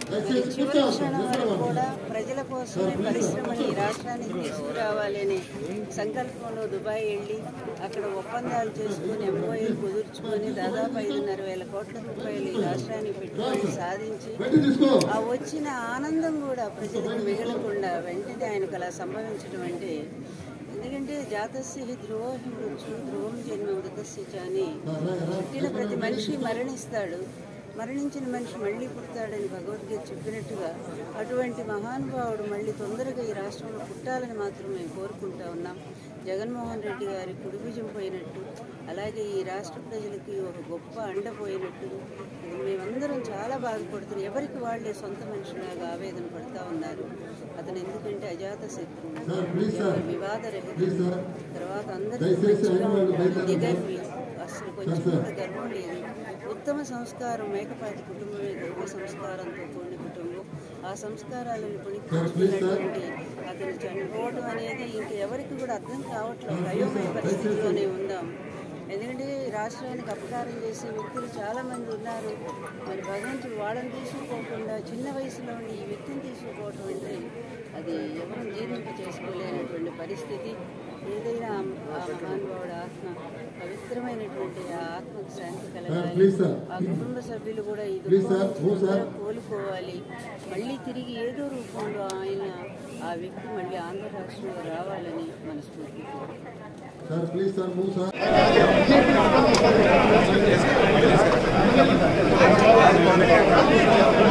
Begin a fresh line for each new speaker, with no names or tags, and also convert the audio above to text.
మరి చివరి క్షణం వరకు కూడా ప్రజల కోసమే పరిశ్రమని ఈ రాష్ట్రానికి తీసుకురావాలనే సంకల్పంలో దుబాయ్ వెళ్ళి అక్కడ ఒప్పందాలు చేసుకుని ఎంఓఏ కుదుర్చుకొని దాదాపు ఐదున్నర వేల కోట్ల రూపాయలు ఈ రాష్ట్రానికి పెట్టుబడి సాధించి ఆ వచ్చిన ఆనందం కూడా ప్రజలకు మిగలకుండా వెంటనే ఆయనకు అలా సంభవించడం అంటే ఎందుకంటే జాతస్య హి ధ్రువో హి మృత్యు ధ్రువం జన్మ మృతస్య చ అని పుట్టిన ప్రతి మనిషి మరణిస్తాడు మరణించిన మనిషి మళ్ళీ పుడతాడని భగవద్గీత చెప్పినట్టుగా అటువంటి మహానుభావుడు మళ్ళీ తొందరగా ఈ రాష్ట్రంలో పుట్టాలని మాత్రం మేము కోరుకుంటా ఉన్నాం జగన్మోహన్ రెడ్డి గారి కుడిభుజం పోయినట్టు అలాగే ఈ రాష్ట్ర ప్రజలకి ఒక గొప్ప అండ పోయినట్టు మేమందరం చాలా బాధపడుతున్నాం ఎవరికి వాళ్ళే సొంత మనుషులాగా ఆవేదన పడుతూ ఉన్నారు అతను ఎందుకంటే అజాత శత్రువు ఎవరి వివాద రహితుడు తర్వాత అందరికీ మంచిగా ఉంటాడు నిగర్వి అసలు కొంచెం కూడా గర్వం లేదు ఉత్తమ సంస్కారం మేకపాటి కుటుంబమే గర్వ సంస్కారంతో కూడిన కుటుంబం ఆ సంస్కారాలను కొనిపించుకున్నటువంటి అతను చనిపోవడం అనేది ఇంక ఎవరికి కూడా అర్థం కావట్లేదు అయోమయ పరిస్థితిలోనే ఉందాం ఎందుకంటే రాష్ట్రానికి అపకారం చేసే వ్యక్తులు చాలామంది ఉన్నారు మరి భగవంతుడు వాళ్ళని తీసుకోకుండా చిన్న వయసులో ఉండి ఈ వ్యక్తిని తీసుకోవటం అంటే అది ఎవరు జీర్ణింప చేసుకోలేనటువంటి పరిస్థితి ఏదైనా ఆ మహానుభావుడు ఆత్మ పవిత్రమైనటువంటి ఆ ఆత్మకు శాంతి కలగాలి ఆ కుటుంబ సభ్యులు కూడా ఈ దుఃఖం నుంచి తొందరగా కోలుకోవాలి మళ్ళీ తిరిగి ఏదో రూపంలో ఆయన ఆ వ్యక్తి మళ్ళీ ఆంధ్ర రాష్ట్రంలో రావాలని మనస్ఫూర్తి
sir please sir move sir